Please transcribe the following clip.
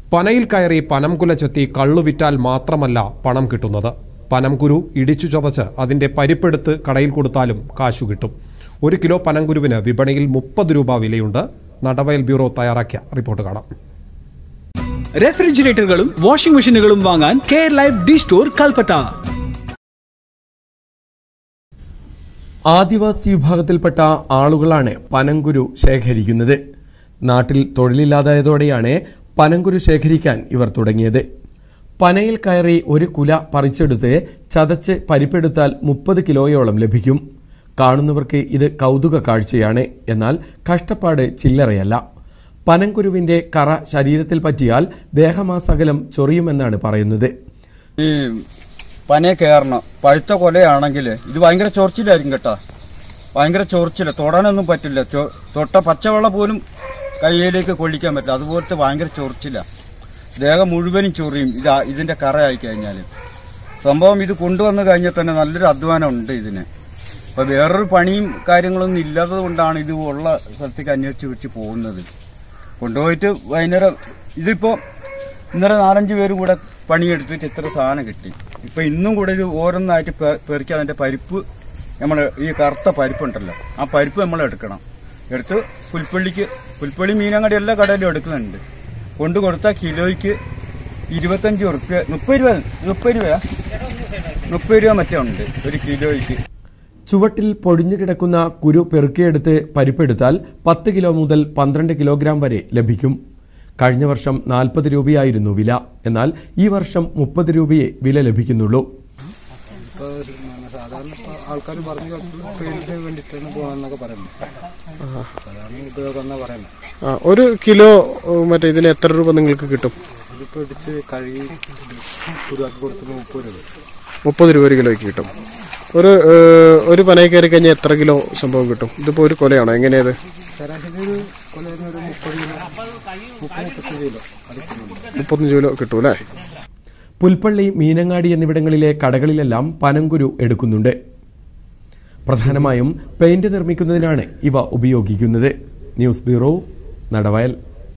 പനയിൽ കയറി പനംകുല ചെത്തി കള്ളു വിറ്റാൽ മാത്രമല്ല പണം കിട്ടുന്നത് പനംകുരു ഇടിച്ചു ചതച്ച് അതിന്റെ പരിപ്പെടുത്ത് കടയിൽ കൊടുത്താലും കാശു കിട്ടും ഒരു കിലോ പനംകുരുവിന് വിപണിയിൽ മുപ്പത് രൂപ വിലയുണ്ട് നടവയൽ ബ്യൂറോ തയ്യാറാക്കിയ റിപ്പോർട്ട് കാണാം റെഫ്രിജറേറ്ററുകളും വാഷിംഗ് മെഷീനുകളും വാങ്ങാൻ care life D store Kalpetta ആദിവാസി വിഭാഗത്തിൽപ്പെട്ട ആളുകളാണ് പനങ്കുരു ശേഖരിക്കുന്നത് നാട്ടിൽ തൊഴിലില്ലാതായതോടെയാണ് പനങ്കുരു ശേഖരിക്കാൻ ഇവർ തുടങ്ങിയത് പനയിൽ കയറി ഒരു കുല പറിച്ചെടുത്ത് ചതച്ച് പരിപ്പെടുത്താൽ മുപ്പത് കിലോയോളം ലഭിക്കും കാണുന്നവർക്ക് ഇത് കൗതുക കാഴ്ചയാണ് എന്നാൽ കഷ്ടപ്പാട് ചില്ലറയല്ല പനങ്കുരുവിന്റെ കറ ശരീരത്തിൽ പറ്റിയാൽ ദേഹമാസകലം ചൊറിയുമെന്നാണ് പറയുന്നത് ഈ പനയെ കയറണം പഴുത്ത കൊലയാണെങ്കിൽ ഇത് ഭയങ്കര ചൊറിച്ചിലായിരിക്കും കേട്ടോ ഭയങ്കര ചൊറിച്ചില്ല തൊടാനൊന്നും പറ്റില്ല ചൊ- തൊട്ട പച്ചവെള്ളം പോലും കയ്യിലേക്ക് കൊള്ളിക്കാൻ പറ്റില്ല അതുപോലത്തെ ഭയങ്കര ചൊറിച്ചില്ല ദേഹം മുഴുവനും ചൊറിയും ഇത് ആ- ഇതിന്റെ കറയായി കഴിഞ്ഞാൽ സംഭവം ഇത് കൊണ്ടുവന്നു കഴിഞ്ഞാൽ തന്നെ നല്ലൊരു അധ്വാനം ഉണ്ട് ഇതിന് അപ്പൊ വേറൊരു പണിയും കാര്യങ്ങളൊന്നും ഇല്ലാത്തത് കൊണ്ടാണ് ഇത് ഉള്ള സ്ഥലത്തേക്ക് അന്വേഷിച്ച് വെച്ച് പോകുന്നത് കൊണ്ടുപോയിട്ട് വൈകുന്നേരം ഇതിപ്പോ ഇന്നലെ നാലഞ്ച് പേര് കൂടെ പണിയെടുത്തിട്ട് ഇത്ര സാധനം കിട്ടി ഇപ്പൊ ഇന്നും കൂടെ ഇത് ഓരോന്നായിട്ട് പെ- പെറുക്കി അതിന്റെ പരിപ്പ് നമ്മൾ ഈ കറുത്ത പരിപ്പുണ്ടല്ലോ ആ പരിപ്പ് നമ്മൾ എടുക്കണം എടുത്ത് പുൽപ്പള്ളിക്ക് പുൽപ്പള്ളി മീനങ്ങാടി എല്ലാ കടയിലും എടുക്കുന്നുണ്ട് കൊണ്ടു കൊടുത്താൽ കിലോയ്ക്ക് ഇരുപത്തഞ്ച് ഉറുപ്പ്യ മുപ്പത് രൂപ മുപ്പത് രൂപയാ മുപ്പത് രൂപ മറ്റേ ഉണ്ട് ഒരു കിലോയ്ക്ക് ചുവട്ടിൽ പൊടിഞ്ഞു കിടക്കുന്ന കുരു പെറുക്കിയെടുത്ത് പരിപ്പെടുത്താൽ പത്ത് കിലോ മുതൽ പന്ത്രണ്ട് കിലോഗ്രാം വരെ ലഭിക്കും കഴിഞ്ഞ വർഷം നാൽപ്പത് രൂപയായിരുന്നു വില എന്നാൽ ഈ വർഷം മുപ്പത് രൂപയെ വില ലഭിക്കുന്നുള്ളൂ സാധാരണ ആൾക്കാർ പറഞ്ഞു കേൾക്കുന്നത് പെയിന്റിന് വേണ്ടിയിട്ടാണ് പോകണമെന്നൊക്കെ പറയുന്നത് അതാണ് ഉപയോഗം എന്നാ പറയുന്നത് ആ, ഒരു കിലോ ഏഹ്, മറ്റേ ഇതിന് എത്ര രൂപ നിങ്ങൾക്ക് കിട്ടും ഇതിപ്പോൾ ഇടിച്ച് കഴുകി കുരുവാക്കി കൊടുത്ത് മുപ്പത് രൂപ മുപ്പത് രൂപ ഒരു കിലോയ്ക്ക് കിട്ടും ഒരു ഏഹ്, ഒരു പനയിൽ കയറി കഴിഞ്ഞാൽ എത്ര കിലോ സംഭവം കിട്ടും ഇതിപ്പോ ഒരു കൊലയാണോ എങ്ങനെയത് ശരാശരി ഒരു കൊല്ലത്തിന് ഒരു മുപ്പത് കിലോ മുപ്പത് മുപ്പത്തഞ്ച് കിലോ അടുക്കുന്നുണ്ട് മുപ്പത്തഞ്ച് കിലോ കിട്ടും അല്ലേ പുൽപ്പള്ളി മീനങ്ങാടി എന്നിവിടങ്ങളിലെ കടകളിലെല്ലാം പനങ്കുരു എടുക്കുന്നുണ്ട് പ്രധാനമായും പെയിന്റ് നിർമ്മിക്കുന്നതിനാണ് ഇവ ഉപയോഗിക്കുന്നത് ന്യൂസ് ബ്യൂറോ നടവയൽ